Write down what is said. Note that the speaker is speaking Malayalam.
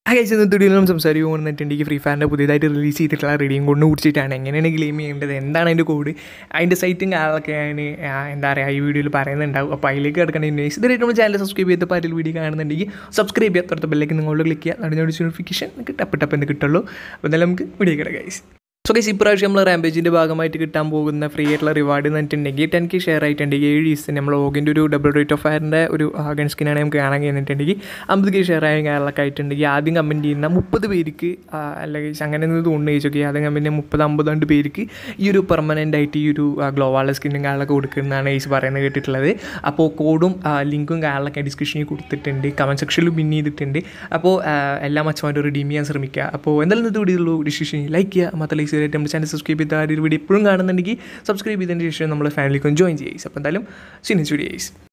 കഴിച്ച തുടിയിലും സംസാരിക്കും കൊണ്ടിട്ടുണ്ടെങ്കിൽ ഫ്രീ ഫയറിൻ്റെ പുതിയതായിട്ട് റിലീസ് ചെയ്തിട്ടുള്ള റീഡിയും കൊണ്ട് കുടിച്ചിട്ടാണ് എങ്ങനെയാണ് ക്ലെയിം ചെയ്യേണ്ടത് എന്താണ് അതിൻ്റെ കോഡ് അതിൻ്റെ സൈറ്റും കാര്യങ്ങളൊക്കെ ഞാൻ ആ, എന്താ പറയുക ഈ വീഡിയോയിൽ പറയുന്നുണ്ടാവും അപ്പോൾ അതിലേക്ക് കിടക്കണമെങ്കിൽ ഇതായിട്ട് നമ്മൾ ചാനൽ സബ്സ്ക്രൈബ് ചെയ്ത് പാരിൽ വീഡിയോ കാണുന്നുണ്ടെങ്കിൽ സബ്സ്ക്രൈബ് ചെയ്യാത്ത തൊട്ട് ബെല്ലേക്ക് നിങ്ങളോട് ക്ലിക്ക് ചെയ്യുക അതിന് നോട്ടിഫിക്കേഷൻ നിങ്ങൾക്ക് ടപ്പ് ടപ്പ് എന്ന് കിട്ടുള്ളൂ അപ്പോൾ എന്തായാലും നമുക്ക് വീഡിയോ കിടക്കാം ഗൈസ് സോ ഗൈസ് ഇപ്രാവശ്യം നമ്മൾ റാമ്പേജിൻ്റെ ഭാഗമായിട്ട് കിട്ടാൻ പോകുന്ന ഫ്രീ ആയിട്ടുള്ള റിവാർഡ് എന്ന് പറഞ്ഞിട്ടുണ്ടെങ്കിൽ ടെൻ കെ ഷെയർ ആയിട്ടുണ്ടെങ്കിൽ ഏഴ് ദിവസം നമ്മൾ ഓഗിൻ്റെ ഒരു ഡബിൾ റേറ്റ് ഓഫ് ഫയറിൻ്റെ ഒരു ഗൺ സ്കിനാണ് നമുക്ക് കാണാൻ കഴിഞ്ഞിട്ടുണ്ടെങ്കിൽ അമ്പത് കെ ഷെയർ ആയ കാര്യങ്ങളൊക്കെ ആയിട്ടുണ്ടെങ്കിൽ ആദ്യം കമൻറ്റ് ചെയ്യുന്ന മുപ്പത് പേർക്ക് ആ, അല്ലെങ്കിൽ അങ്ങനെ ഒന്ന് തോന്നുന്നു ചോദിച്ചോക്കെ ആദ്യം കമൻറ്റ് മുപ്പത് അമ്പത് രണ്ട് പേർക്ക് ഈ ഒരു പെർമനൻ്റ് ആയിട്ട് ഈ ഒരു ഗ്ലോവാള സ്കിന്നും കാര്യങ്ങളൊക്കെ കൊടുക്കുന്നതാണ് ഈസ് പറയുന്നത് കേട്ടിട്ടുള്ളത് അപ്പോൾ കോഡും ലിങ്കും കാര്യങ്ങളൊക്കെ ഡിസ്ക്രിപ്ഷനിൽ കൊടുത്തിട്ടുണ്ട് കമൻറ്റ് സെക്ഷനിൽ പിൻ ചെയ്തിട്ടുണ്ട് അപ്പോൾ ആ, എല്ലാ മച്ചമാരും റിഡീം ചെയ്യാൻ ശ്രമിക്കുക അപ്പോൾ എന്തായാലും ഇന്നത്തെ വീഡിയോ ഡിസ്ക്രിപ്ഷനിൽ ലൈക്ക് ചെയ്യുക മാത്രമല്ല ഈസിയായിട്ട് നമ്മുടെ ചാനൽ സബ്സ്ക്രൈബ് ചെയ്ത ആ ഒരു വീഡിയോ എപ്പോഴും കാണുന്നുണ്ടെങ്കിൽ സബ്സ്ക്രൈബ് ചെയ്തതിന് ശേഷം നമ്മൾ ഫാമിലിക്കും ജോയിൻ ചെയ്യുക അപ്പോൾ എന്തായാലും സിനിസ് വീഡിയോസ്